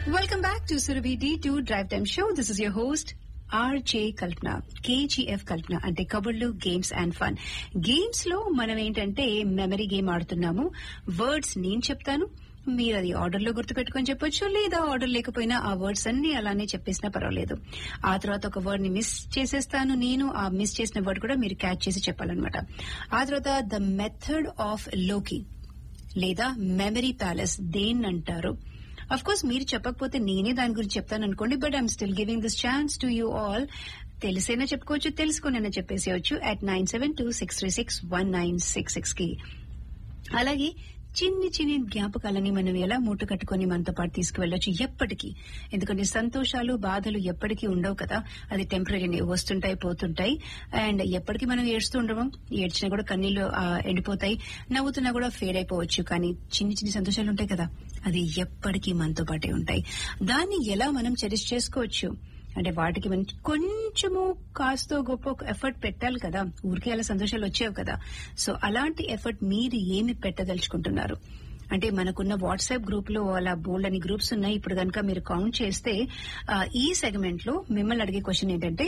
Welcome back to Surabhi D2 Drive Time Show. This is your host, RJ Kalpana KGF Kalpana అంటే కబుర్లు games and fun games లో మనం ఏంటంటే memory game ఆడుతున్నాము words నేను చెప్తాను మీరు అది ఆర్డర్ లో గుర్తుపెట్టుకొని చెప్పొచ్చు లేదా ఆర్డర్ లేకపోయినా ఆ వర్డ్స్ అన్ని అలానే చెప్పేసినా పర్వాలేదు ఆ తర్వాత ఒక వర్డ్ ని మిస్ చేసేస్తాను నేను ఆ మిస్ చేసిన వర్డ్ కూడా మీరు క్యాచ్ చేసి చెప్పాలన్నమాట ఆ తర్వాత ద మెథడ్ ఆఫ్ లోకి లేదా మెమరీ ప్యాలెస్ దేన్ని అంటారు అఫ్ కోర్స్ మీరు చెప్పకపోతే నేనే దాని గురించి చెప్తాను అనుకోండి but I'm still giving this chance to you all తెలిసైనా చెప్పుకోవచ్చు తెలుసుకునైనా చెప్పేసేయచ్చు at nine seven two six three six one nine six six కి అలాగే చిన్ని చిన్ని జ్ఞాపకాలని మనం ఎలా మూట కట్టుకొని మనతో పాటు తీసుకువెళ్ళొచ్చు ఎప్పటికీ ఎందుకంటే సంతోషాలు బాధలు ఎప్పటికీ ఉండవు కదా అది టెంపరీ వస్తుంటాయి పోతుంటాయి అండ్ ఎప్పటికీ మనం ఏడుస్తూ ఉండము ఏడ్చినా కూడా కన్నీళ్లు ఆ, ఎండిపోతాయి నవ్వుతున్నా కూడా ఫేడ్ అయిపోవచ్చు కానీ చిన్ని చిన్ని సంతోషాలు ఉంటాయి కదా అది ఎప్పటికీ మనతో పాటే ఉంటాయి దాన్ని ఎలా మనం చెరిష్ చేసుకోవచ్చు అంటే వాటికి మనం కొంచెము కాస్తో గొప్ప ఎఫర్ట్ పెట్టాలి కదా ఊరికే అలా సంతోషాలు వచ్చేవి కదా సో అలాంటి ఎఫర్ట్ మీరు ఏమి పెట్టదలుచుకుంటున్నారు అంటే మనకున్న వాట్సాప్ గ్రూప్ లో అలా బోల్డ్ అని గ్రూప్స్ ఉన్నాయి ఇప్పుడు కనుక మీరు కౌంట్ చేస్తే ఆ, ఈ సెగ్మెంట్ లో మిమ్మల్ని అడిగే క్వశ్చన్ ఏంటంటే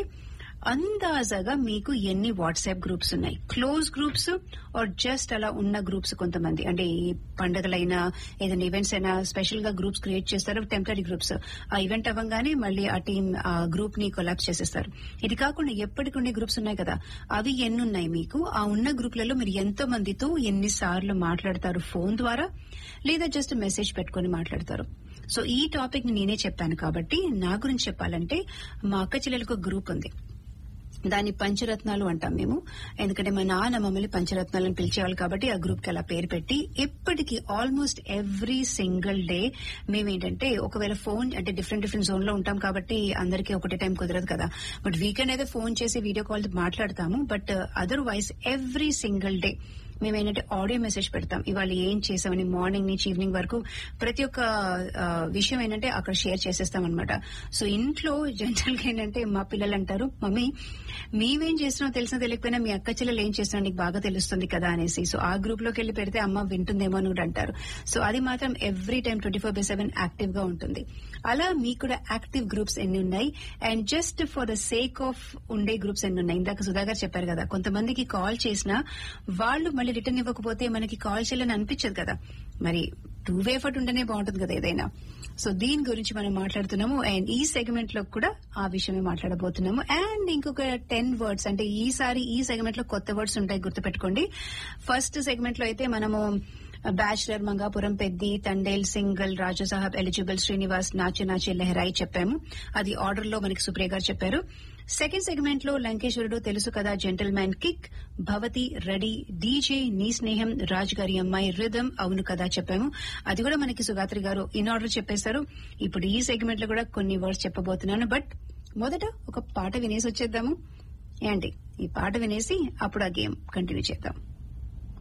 అందాజాగా మీకు ఎన్ని వాట్సాప్ గ్రూప్స్ ఉన్నాయి క్లోజ్ గ్రూప్స్ ఆర్ జస్ట్ అలా ఉన్న గ్రూప్స్ కొంతమంది అంటే ఈ పండగలైనా ఏదైనా ఈవెంట్స్ అయినా స్పెషల్ గా గ్రూప్స్ క్రియేట్ చేస్తారు టెంపరీ గ్రూప్స్ ఆ ఈవెంట్ అవ్వగానే మళ్ళీ ఆ టీం ఆ గ్రూప్ ని కొలాప్స్ చేసేస్తారు ఇది కాకుండా ఎప్పటికి ఉండే గ్రూప్స్ ఉన్నాయి కదా అవి ఎన్ని ఉన్నాయి మీకు ఆ ఉన్న గ్రూప్లలో మీరు ఎంతో మందితో ఎన్నిసార్లు మాట్లాడతారు ఫోన్ ద్వారా లేదా జస్ట్ మెసేజ్ పెట్టుకొని మాట్లాడతారు సో ఈ టాపిక్ ని నేనే చెప్పాను కాబట్టి నా గురించి చెప్పాలంటే మా అక్క చెల్లెలకు ఒక గ్రూప్ ఉంది దాన్ని పంచరత్నాలు అంటాం మేము ఎందుకంటే మా నాన్న మమ్మల్ని పంచరత్నాలను పిలిచేవాళ్ళు కాబట్టి ఆ గ్రూప్ కి అలా పేరు పెట్టి ఎప్పటికీ ఆల్మోస్ట్ ఎవ్రీ సింగిల్ డే మేమేంటంటే ఒకవేళ ఫోన్ అంటే డిఫరెంట్ డిఫరెంట్ జోన్ లో ఉంటాం కాబట్టి అందరికీ ఒకటే టైం కుదరదు కదా బట్ వీకెండ్ అయితే ఫోన్ చేసి వీడియో కాల్ మాట్లాడతాము but otherwise every single day మేమేంటంటే ఆడియో మెసేజ్ పెడతాం ఇవాళ ఏం చేసామని మార్నింగ్ నుంచి ఈవినింగ్ వరకు ప్రతి ఒక్క ఆ, విషయం ఏంటంటే అక్కడ షేర్ చేసేస్తాం అనమాట సో ఇంట్లో జనరల్ గా ఏంటంటే మా పిల్లలు అంటారు మమ్మీ మేమేం చేస్తున్నాం తెలిసినా తెలియకపోయినా మీ అక్క చెల్లెలు ఏం చేస్తున్నా నీకు బాగా తెలుస్తుంది కదా అనేసి సో ఆ గ్రూప్ లోకి వెళ్ళి పెడితే అమ్మ వింటుందేమో అని కూడా అంటారు సో అది మాత్రం every time twenty four by seven active గా ఉంటుంది అలా మీకు కూడా యాక్టివ్ గ్రూప్స్ ఎన్ని ఉన్నాయి and just for the sake of ఉండే గ్రూప్స్ ఎన్ని ఉన్నాయి ఇందాక సుధాకర్ చెప్పారు కదా కొంతమందికి కాల్ చేసినా వాళ్ళు మళ్ళీ రిటర్న్ ఇవ్వకపోతే మనకి కాల్ చేయాలని అనిపించదు కదా మరి టూ వే ఎఫర్ట్ ఉంటేనే బాగుంటుంది కదా ఏదైనా సో దీని గురించి మనం మాట్లాడుతున్నాము అండ్ ఈ సెగ్మెంట్ లో కూడా ఆ విషయమే మాట్లాడబోతున్నాము అండ్ ఇంకొక టెన్ వర్డ్స్ అంటే ఈసారి ఈ సెగ్మెంట్ లో కొత్త వర్డ్స్ ఉంటాయి గుర్తుపెట్టుకోండి ఫస్ట్ సెగ్మెంట్ లో అయితే మనము bachelor Mangapuram Peddi Thandel single Raju Saab eligible Srinivas నాచే నాచే లెహరాయి చెప్పాము అది ఆర్డర్ లో మనకి సుప్రియ గారు చెప్పారు సెకండ్ సెగ్మెంట్ లో లంకేశ్వరుడు తెలుసు కదా జెంటల్ మ్యాన్ కిక్ భవతి రెడీ డీజే నీ స్నేహం రాజ్ గారి అమ్మాయి రిథమ్ అవును కదా చెప్పాము అది కూడా మనకి సుగాత్రి గారు ఇన్ ఆర్డర్ చెప్పేశారు ఇప్పుడు ఈ సెగ్మెంట్ లో కూడా కొన్ని వర్డ్స్ చెప్పబోతున్నాను బట్ మొదట ఒక పాట వినేసి వచ్చేద్దాము ఏంటి ఈ పాట వినేసి అప్పుడు ఆ గేమ్ కంటిన్యూ చేద్దాం